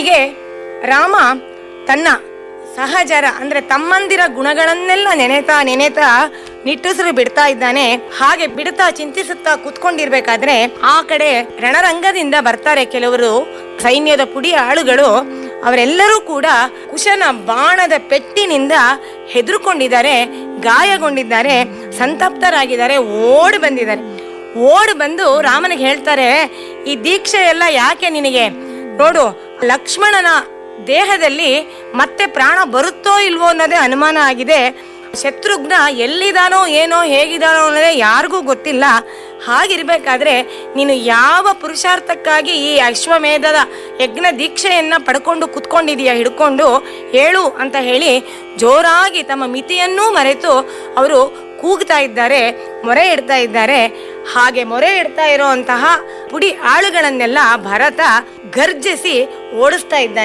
ಹೀಗೆ ರಾಮ ತನ್ನ ಸಹಜರ ಅಂದ್ರೆ ತಮ್ಮಂದಿರ ಗುಣಗಳನ್ನೆಲ್ಲ ನೆನೆತಾ ನೆನೆತಾ ನಿಟ್ಟುಸಿರು ಬಿಡ್ತಾ ಇದ್ದಾನೆ ಹಾಗೆ ಬಿಡ್ತಾ ಚಿಂತಿಸುತ್ತಾ ಕುತ್ಕೊಂಡಿರ್ಬೇಕಾದ್ರೆ ಆ ಕಡೆ ರಣರಂಗದಿಂದ ಬರ್ತಾರೆ ಕೆಲವರು ಸೈನ್ಯದ ಪುಡಿ ಆಳುಗಳು ಅವರೆಲ್ಲರೂ ಕೂಡ ಕುಶನ ಬಾಣದ ಪೆಟ್ಟಿನಿಂದ ಹೆದರ್ಕೊಂಡಿದ್ದಾರೆ ಗಾಯಗೊಂಡಿದ್ದಾರೆ ಸಂತಪ್ತರಾಗಿದ್ದಾರೆ ಓಡಿ ಬಂದಿದ್ದಾರೆ ಓಡಿ ಬಂದು ರಾಮನಿಗೆ ಹೇಳ್ತಾರೆ ಈ ದೀಕ್ಷೆ ಎಲ್ಲ ಯಾಕೆ ನಿನಗೆ ನೋಡು ಲಕ್ಷ್ಮಣನ ದೇಹದಲ್ಲಿ ಮತ್ತೆ ಪ್ರಾಣ ಬರುತ್ತೋ ಇಲ್ವೋ ಅನ್ನೋದೇ ಅನುಮಾನ ಆಗಿದೆ ಶತ್ರುಘ್ನ ಎಲ್ಲಿದಾನೋ ಏನೋ ಹೇಗಿದಾನೋ ಅನ್ನೋದೇ ಯಾರಿಗೂ ಗೊತ್ತಿಲ್ಲ ಹಾಗಿರ್ಬೇಕಾದ್ರೆ ನೀನು ಯಾವ ಪುರುಷಾರ್ಥಕ್ಕಾಗಿ ಈ ಅಶ್ವಮೇಧದ ಯಜ್ಞ ದೀಕ್ಷೆಯನ್ನ ಪಡ್ಕೊಂಡು ಕುತ್ಕೊಂಡಿದೀಯ ಹಿಡ್ಕೊಂಡು ಹೇಳು ಅಂತ ಹೇಳಿ ಜೋರಾಗಿ ತಮ್ಮ ಮಿತಿಯನ್ನೂ ಮರೆತು ಅವರು ಕೂಗ್ತಾ ಇದ್ದಾರೆ ಮೊರೆ ಇಡ್ತಾ ಇದ್ದಾರೆ ಹಾಗೆ ಮೊರೆ ಇಡ್ತಾ ಇರುವಂತಹ ಪುಡಿ ಆಳುಗಳನ್ನೆಲ್ಲ ಭರತ ಗರ್ಜಿಸಿ ಓಡಿಸ್ತಾ ಇದ್ದಾನೆ